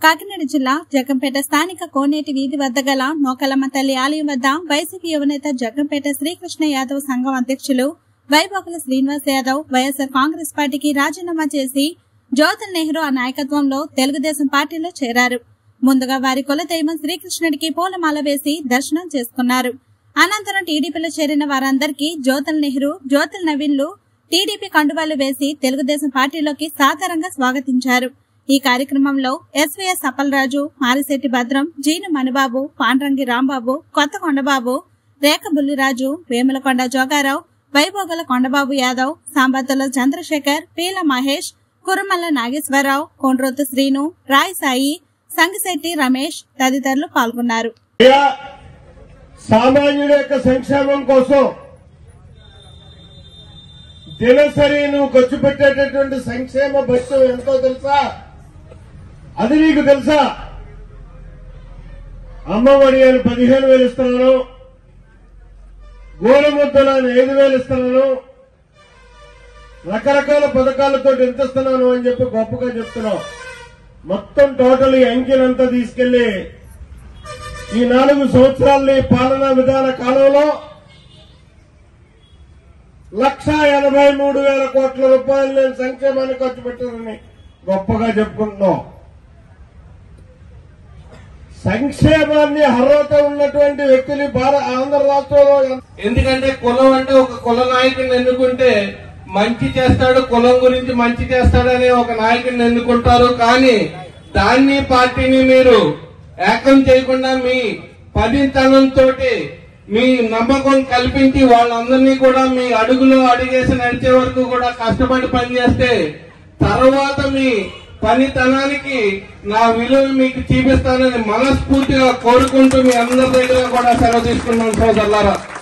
కాకినాడ జిల్లా జగ్గంపేట స్థానిక కోనేటి వీధి వద్ద గల నోకలమ్మ తల్లి ఆలయం వద్ద వైసీపీ యువనేత జగ్గంపేట శ్రీకృష్ణ యాదవ్ సంఘం అధ్యక్షులు వైభోగుల శ్రీనివాస్ యాదవ్ వైఎస్ఆర్ కాంగ్రెస్ పార్టీకి రాజీనామా చేసి జ్యోతుల్ నెహ్రూ ఆ నాయకత్వంలో తెలుగుదేశం పార్టీలో చేరారు ముందుగా వారి కులదైవం శ్రీకృష్ణుడికి పూలమాల వేసి దర్శనం చేసుకున్నారు అనంతరం టీడీపీలో చేరిన వారందరికీ జ్యోతుల్ నెహ్రూ జ్యోతుల్ నవీన్లు టీడీపీ కండువాలు వేసి తెలుగుదేశం పార్టీలోకి సాదరంగా స్వాగతించారు ఈ కార్యక్రమంలో ఎస్వీఎస్ అప్పలరాజు మారిశెట్టి భద్రం జీను మణిబాబు పాండ్రంగి రాంబాబు కొత్త కొండబాబు రేఖ బుల్లిరాజు వేములకొండ జోగారావు వైభోగల కొండబాబు యాదవ్ సాంబత్తుల చంద్రశేఖర్ పీల మహేష్ కురుమల్ల నాగేశ్వరరావు కొండ్రోతు శ్రీను రాయ్ సాయి సంగిశెట్టి రమేష్ తదితరులు పాల్గొన్నారు అయ్యా సామాన్యుడి యొక్క సంక్షేమం కోసం దినసరి నువ్వు ఖర్చు పెట్టేటటువంటి సంక్షేమ భత్యం ఎంతో తెలుసా అది నీకు తెలుసా అమ్మఒడి అని పదిహేను వేలు ఇస్తున్నాను గోరముద్దలు అని ఐదు వేలు ఇస్తున్నాను రకరకాల పథకాలతో ఎంత ఇస్తున్నాను అని చెప్పి గొప్పగా చెప్తున్నావు మొత్తం టోటల్ ఈ అంకెనంతా తీసుకెళ్లి ఈ నాలుగు సంవత్సరాల పాలనా విధాన కాలంలో లక్ష ఎనభై మూడు వేల కోట్ల రూపాయలు నేను సంక్షేమాన్ని ఖర్చు పెట్టానని గొప్పగా చెప్పుకుంటున్నాం సంక్షేమాన్ని అర్హత ఉన్నటువంటి వ్యక్తులు భారత ఆంధ్ర రాష్ట్రంలో ఎంత- ఎందుకంటే కులం అంటే ఒక కుల నాయకుడిని ఎన్నుకుంటే మంచి చేస్తాడు కులం గురించి మంచి చేస్తాడనే ఒక నాయకుడిని ఎన్నుకుంటారు కానీ దాన్ని పార్టీని మీరు ఏకం చేయకుండా మీ పదితనంతో మీ నమ్మకం కల్పించి వాళ్ళందరినీ కూడా మీ అడుగులో అడుగేసి నడిచే వరకు కూడా కష్టపడి పనిచేస్తే తర్వాత మీ పనితనానికి నా విలువ మీకు చూపిస్తానని మనస్ఫూర్తిగా కోరుకుంటూ మీ అందరి దగ్గర కూడా సెలవు తీసుకున్నాను సోదరులారా